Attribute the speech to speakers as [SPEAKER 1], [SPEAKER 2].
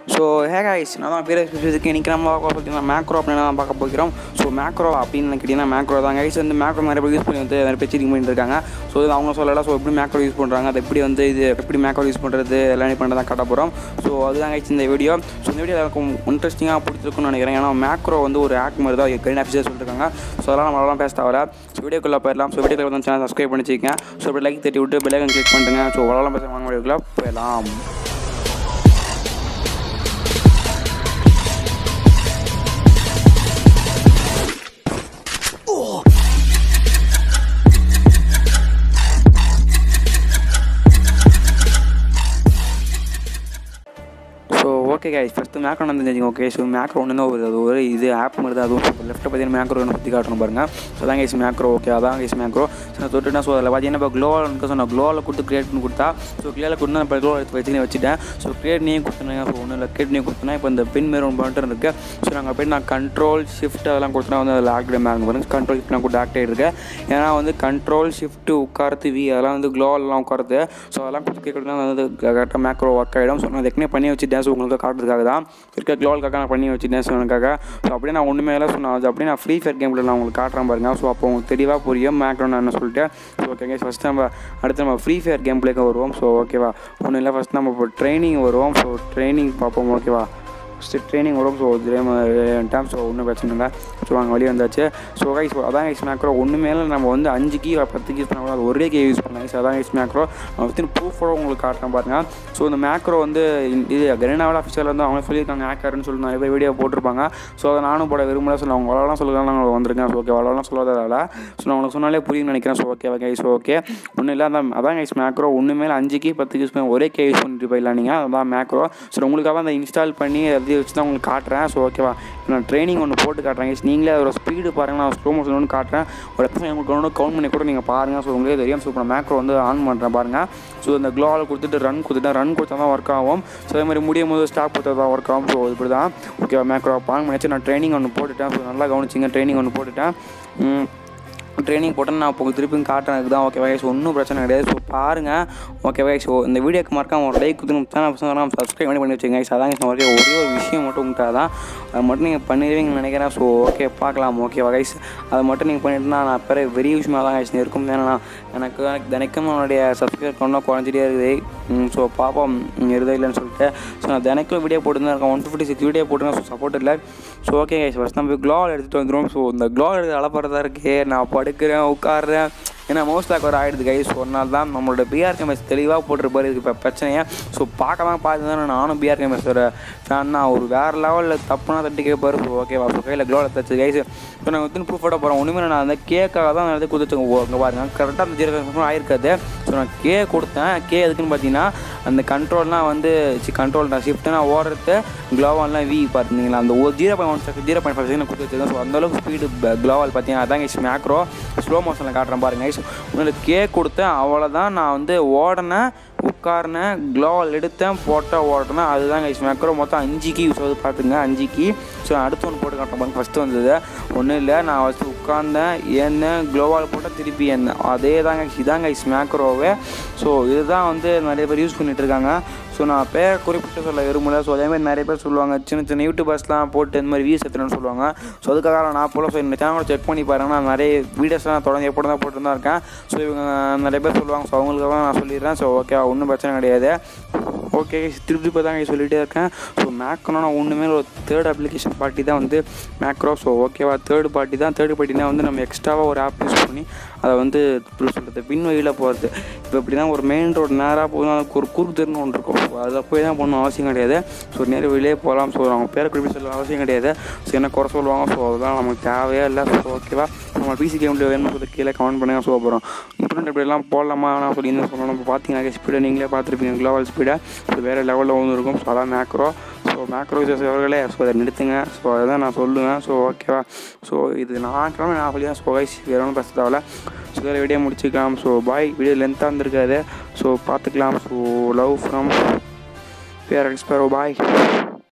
[SPEAKER 1] So hey guys நான் தான் பேர் ஸ்பெசிஃபிக் இன்றைக்கி நம்ம பார்க்க பார்த்தீங்கன்னா மேக்ரோ அப்படின்னு தான் பார்க்க போகிறோம் ஸோ மேக்ரோ அப்படின்னு கேட்டிங்கன்னா மேக்ரோ தான் கைஸ் வந்து மேக்ரோ நிறைய பேர் யூஸ் பண்ணி வந்து நிறைய பேர் சீட்டிங் பண்ணிட்டு இருக்காங்க ஸோ இது அவங்க சொல்லலாம் ஸோ எப்படி மேக்ரோ யூஸ் பண்ணுறாங்க அது எப்படி வந்து இது எப்படி மேக்ரோ யூஸ் பண்ணுறது எல்லாம் பண்ணுறதா காட்ட போகிறோம் ஸோ அதுதான் கைஸ் இந்த வீடியோ ஸோ இந்த வீடியோ எனக்கு இன்ட்ரெஸ்டிங்காக பிடிச்சிருக்குன்னு நினைக்கிறேன் ஏன்னா மேக்ரோ வந்து ஒரு ஆக்ட் மாதிரி தான் கரண்ட் ஆஃபீஸர் சொல்லியிருக்காங்க ஸோ அதெல்லாம் நம்ம அவ்வளோ பேச தவிர ஸோ வீடியோக்குள்ளே போயிடலாம் ஸோ வீடியோக்குள்ள வந்து சேனல் சப்ஸ்கிரைப் பண்ணி வச்சுக்கங்க ஸோ அப்படி லைக் தட்டி விட்டு பெல்லைக்கன் கிளிக் பண்ணுங்க ஸோ அவ்வளோ பேச வாங்க வீடியோக்குள்ளே போயிடலாம் so okay guys first macro வந்து தெரிஞ்சுங்க ஓகே ஸோ மேக்ரோ ஒன்று ஒரு அது ஒரு இது ஆப் மாதிரி தான் அதுவும் லெஃப்ட்டில் பார்த்தீங்கன்னா மேக்ரோ ஒன்று சுற்றி காட்டணும் பாருங்க ஸோ அதான் கைஸ் மேக்ரோ ஓகே அதான் கைஸ் மேக்ரோ ஸோ நான் தொட்டுனா ஸோ அதில் பார்த்தீங்கன்னா இப்போ க்ளோவில் இருக்க சொன்ன க்ளோவில் கொடுத்து கிரியேட் பண்ணி கொடுத்தா ஸோ கிளியரில் கொடுத்து நான் இப்போ க்ளோ எடுத்து வச்சு வச்சுட்டேன் ஸோ கிரியேட் நீயும் கொடுத்துனாங்க ஸோ ஒன்றும் இல்லை கிரியேட் நீயும் கொடுத்தனா இப்போ இந்த பின் மாரி ஒன்று பண்ணிட்டு இருக்கு ஸோ நாங்கள் போய் நான் கண்ட்ரோல் ஷிஃப்ட் அதெல்லாம் கொடுத்தனா வந்து அதில் ஆக்டிவ் மேலே பாருங்க கண்ட்ரோல் ஷிஃப்ட் நான் கூட ஆக்டிவ் இருக்கேன் ஏன்னா வந்து கண்ட்ரோல் ஷிஃப்ட் உட்காரத்து வி அதெல்லாம் வந்து க்ளோவெல்லாம் உட்காருது ஸோ அதெல்லாம் கொடுத்து கேட்கறதுனா வந்து கரெக்டாக மேக்ரோ ஒர்க் ஆகிடும் ஸோ நான் ஏற்கனவே பண்ணி வச்சுட்டேன் ஸோ உங்களுக்கு காட்டுறதுக்காக தான் இருக்க க்ளோவலுக்காக நான் பண்ணி வச்சுட்டேன் ஸோ எனக்காக ஸோ அப்படியே நான் ஒன்றுமே இல்லை ஸோ நான் அது அப்படியே நான் ஃப்ரீ ஃபயர் கேமில் நான் உங்களுக்கு காட்டுறேன் பாருங்க ஸோ அப்போ உங்களுக்கு தெளிவாக புரியும் மேக்ரோ நான் என்ன சொல்லிட்டு ஸோ ஓகேங்க ஃபஸ்ட் நம்ம அடுத்து நம்ம ஃப்ரீ ஃபயர் கேம் பிளேக்கு வருவோம் ஸோ ஓகேவா ஒன்றும் இல்லை ஃபஸ்ட் நம்ம இப்போ ட்ரைனிங் வருவோம் ஸோ ட்ரைனிங் பார்ப்போம் ஓகேவா ஃபஸ்ட்டு ட்ரைனிங் வரும் ஸோ டைம் ஸோ ஒன்றும் பிரச்சனை இல்லை ஸோ அங்கே வெளியே வந்தாச்சு ஸோ கைஸ் அதான் கைஸ் மேக்ரோ ஒன்று மேலே நம்ம வந்து அஞ்சு கீ பத்து கீ யூஸ் பண்ணக்கூடாது ஒரே கீ யூஸ் பண்ணலாம் ஸோ அதான் கைஸ் மேக்ரோ நான் வித்தின் ப்ரூஃபோட உங்களுக்கு காட்டுறேன் பாருங்க ஸோ இந்த மேக்ரோ வந்து இது கரீனாவில் அஃபிஷியல் வந்து அவங்க சொல்லியிருக்காங்க ஹேக்கர்னு சொல்லி நிறைய பேர் வீடியோ போட்டிருப்பாங்க ஸோ அதை நானும் போட விரும்பல ஸோ அவங்க வளவலாம் சொல்லலாம் நான் வந்திருக்கேன் ஸோ ஓகே வளவலாம் சொல்லாததால ஸோ நான் உங்களுக்கு சொன்னாலே புரியும்னு நினைக்கிறேன் ஸோ ஓகே கைஸ் ஓகே ஒன்றும் இல்லை அந்த அதான் கைஸ் மேக்ரோ ஒன்று மேலே அஞ்சு கீ பத்து யூஸ் பண்ணி ஒரே கே யூஸ் பண்ணிட்டு போயிடலாம் நீங்கள் அதான் மேக்ரோ ஸோ உங்களுக்காக அந்த இன்ஸ்டால் பண்ணி அதை வச்சு தான் உங்களுக்கு காட்டுறேன் ஸோ ஓகேவா நான் ட்ரைனிங் ஒன்று போட்டு காட்டுறேன் guys. நீங்களே அதோட ஸ்பீடு பாருங்கள் நான் ஸ்லோ மோஷன் ஒன்று காட்டுறேன் ஒரு எத்தனை உங்களுக்கு ஒன்று கவுண்ட் பண்ணி கூட நீங்கள் பாருங்கள் ஸோ உங்களே தெரியும் ஸோ இப்போ நான் மேக்ரோ வந்து ஆன் பண்ணுறேன் பாருங்கள் ஸோ இந்த க்ளோவில் கொடுத்துட்டு ரன் கொடுத்துட்டேன் ரன் கொடுத்தா தான் ஒர்க் ஆகும் ஸோ அதே மாதிரி முடியும் போது ஸ்டாப் கொடுத்தா தான் ஒர்க் ஆகும் ஸோ இப்படி தான் ஓகேவா மேக்ரோ ஆன் பண்ணிச்சு நான் ட்ரைனிங் ஒன்று போட்டுட்டேன் ஸோ நல்லா கவனிச்சிங்க ட்ரைனிங் ஒன்று போட்டுட்டேன் ட்ரைனிங் போட்டு நான் இப்போ திருப்பியும் காட்டுறதுக்கு தான் ஓகே வயசு ஒன்றும் பிரச்சனை கிடையாது ஸோ பாருங்கள் ஓகே வயசு ஸோ இந்த வீடியோக்கு மறக்காம ஒரு லைக் கொடுத்து தான் சப்ஸ்கிரைப் பண்ணி பண்ணி வச்சுங்க guys. அதான் ஒரே ஒரே ஒரு விஷயம் மட்டும் உங்கள்கிட்ட தான் அதை மட்டும் நீங்கள் பண்ணிடுவீங்கன்னு நினைக்கிறேன் ஸோ ஓகே பார்க்கலாம் ஓகே வகைஸ் அதை மட்டும் நீங்கள் பண்ணிட்டுனா நான் பெரிய பெரிய விஷயமாக தான் guys இருக்கும் ஏன்னா எனக்கு எனக்கு தினைக்கும் என்னுடைய சப்ஸ்கிரைப் பண்ணால் குறைஞ்சிட்டே இருக்குது ஸோ பார்ப்போம் இருதே இல்லைன்னு சொல்லிட்டு ஸோ நான் தினைக்கும் வீடியோ போட்டு தான் இருக்கேன் ஒன் ஃபிஃப்டி சிக்ஸ் வீடியோ போட்டுருக்கேன் ஸோ சப்போர்ட் இல்லை ஸோ ஓகே கைஸ் ஃபஸ்ட் நம்ம க்ளோவல் எடுத்துகிட்டு வந்துடும் ஸோ இந்த க்ளோவல் எடுத்து அளப்பறதா இருக்கே நான் படுக்கிறேன் உட்காடுறேன் ஏன்னா மோஸ்ட் லாக் ஒரு ஆகிடுது கைஸ் ஒரு நாள் தான் நம்மளோட பிஆர் கேமஸ் தெளிவாக போட்டிருப்பாரு இதுக்கு இப்போ பிரச்சனையே ஸோ பார்க்க தான் பார்த்து தானே நானும் பிஆர் கேமஸோட ஃபேன்னா ஒரு வேறு லெவலில் தப்புனா தட்டி கேட்பாரு ஸோ ஓகேவா ஸோ கையில் க்ளோவில் தச்சு கைஸ் இப்போ நான் வந்து ப்ரூஃபோட போகிறேன் ஒன்றுமே நான் அந்த கேக்காக தான் நான் எடுத்து கொடுத்துட்டு அங்கே பாருங்க கரெக்டாக அந்த ஜீரோ ஆயிருக்காது ஸோ நான் கே கொடுத்தேன் கே எதுக்குன்னு பார்த்தீங்கன்னா அந்த கண்ட்ரோல்னால் வந்து கண்ட்ரோல் நான் ஷிஃப்ட்டு நான் ஓடுறது க்ளோவால்லாம் வி பார்த்தீங்களா அந்த ஒரு zero point one second zero point five second கொடுத்து வச்சிருக்கேன் ஸோ அந்தளவுக்கு ஸ்பீடு க்ளோவால் பார்த்தீங்கன்னா அதான் கைஸ் மேக்ரோ ஸ்லோ மோஷனில் காட்டுறேன் பாருங்க கைஸ் உங்களுக்கு கே கொடுத்தேன் அவ்வளோதான் நான் வந்து ஓடினேன் உட்கார்னேன் க்ளோவல் எடுத்தேன் போட்டால் ஓடினேன் அதுதான் கைஸ் மேக்ரோ மொத்தம் அஞ்சு கீ யூஸ் ஆகுது பார்த்துங்க அஞ்சு கீ ஸோ அடுத்து ஒன்று போட்டு காட்டுறேன் பாருங்க ஃபஸ்ட்டு வந்தது ஒன்றும் இல்லை நான் ஃபஸ்ட்டு உட்காந்தேன் ஏந்தேன் க்ளோவால் போட்டால் திருப்பி ஏந்தேன் அதே தாங்க இதாங்க கைஸ் மேக்ரோவே ஸோ இதுதான் வந்து நிறைய பேர் யூஸ் பண்ணிட்டு இருக்காங்க ஸோ நான் பேர் குறிப்பிட்டு சொல்ல விரும்பல ஸோ அதேமாதிரி நிறைய பேர் சொல்லுவாங்க சின்ன சின்ன யூடியூபர்ஸ்லாம் போட்டு இந்த மாதிரி வியூஸ் எடுத்துன்னு சொல்லுவாங்க ஸோ அதுக்காக நான் போல ஸோ இந்த சேனலை செக் பண்ணி பாருங்க நான் நிறைய வீடியோஸ்லாம் தொடர்ந்து எப்போ தான் போட்டு தான் இருக்கேன் ஸோ இவங்க நிறைய பேர் சொல்லுவாங்க ஸோ அவங்களுக்காக நான் சொல்லிடுறேன் ஸோ ஓகே ஒன்றும் பிரச்சனை கிடையாது ஓகே திருப்பி இப்போ தான் சொல்லிகிட்டே இருக்கேன் ஸோ மேக்ரோனா நான் ஒன்றுமே ஒரு தேர்ட் அப்ளிகேஷன் பார்ட்டி தான் வந்து மேக்ரோ ஸோ ஓகேவா தேர்ட் பார்ட்டி தான் தேர்ட் பார்ட்டினா வந்து நம்ம எக்ஸ்ட்ராவாக ஒரு ஆப் யூஸ் பண்ணி அதை வந்து எப்படி சொல்கிறது பின் வழியில் போகிறது இப்போ இப்படி தான் ஒரு மெயின் ரோடு நேராக போகணும் அதுக்கு ஒரு குறுக்கு தெருன்னு ஒன்று இருக்கும் ஸோ அதில் போய் தான் போகணும் அவசியம் கிடையாது ஸோ நேர வெளியே போகலாம் ஸோ அவங்க பேரை குறிப்பிட்டு சொல்ல அவசியம் கிடையாது ஸோ என்ன குறை சொல்லுவாங்க ஸோ அதெல்லாம் நமக்கு தேவையே இல்லை ஸோ ஓகேவா நம்ம பிசி கேமில் வேணும்னு சொல்லி கீழே கமெண்ட் பண்ணுங்கள் ஸோ அப்புறம் இன்டர்நெட் இப்படிலாம் போடலாமா நான் சொல்லி என்ன சொல்லணும் இப்போ பார்த்தீங்கன்னா ஸ்பீடை நீங்களே பார்த்துருப்பீங்க க்ளோவல் ஸ்பீடை ஸோ வேறு லெவலில் ஒன்று இருக்கும் ஸோ அதான் மேக்ரோ ஸோ மேக்ரோ யூசர்ஸ் அவர்களே ஸோ அதை நிறுத்துங்க ஸோ அதான் நான் சொல்லுவேன் ஸோ ஓகேவா ஸோ இது நான் கிளம்பி நான் சொல்லி தான் ஸோ கைஸ் வேறு ஒன்றும் பேச தேவையில்ல ஸோ இதில் வீடியோ முடிச்சுக்கலாம் ஸோ பாய் வீடியோ லென்த்தாக இருந்திருக்காது ஸோ பார்த்துக்கலாம் ஸோ லவ் ஃப்ரம் பேர் எக்ஸ்பேரோ பாய்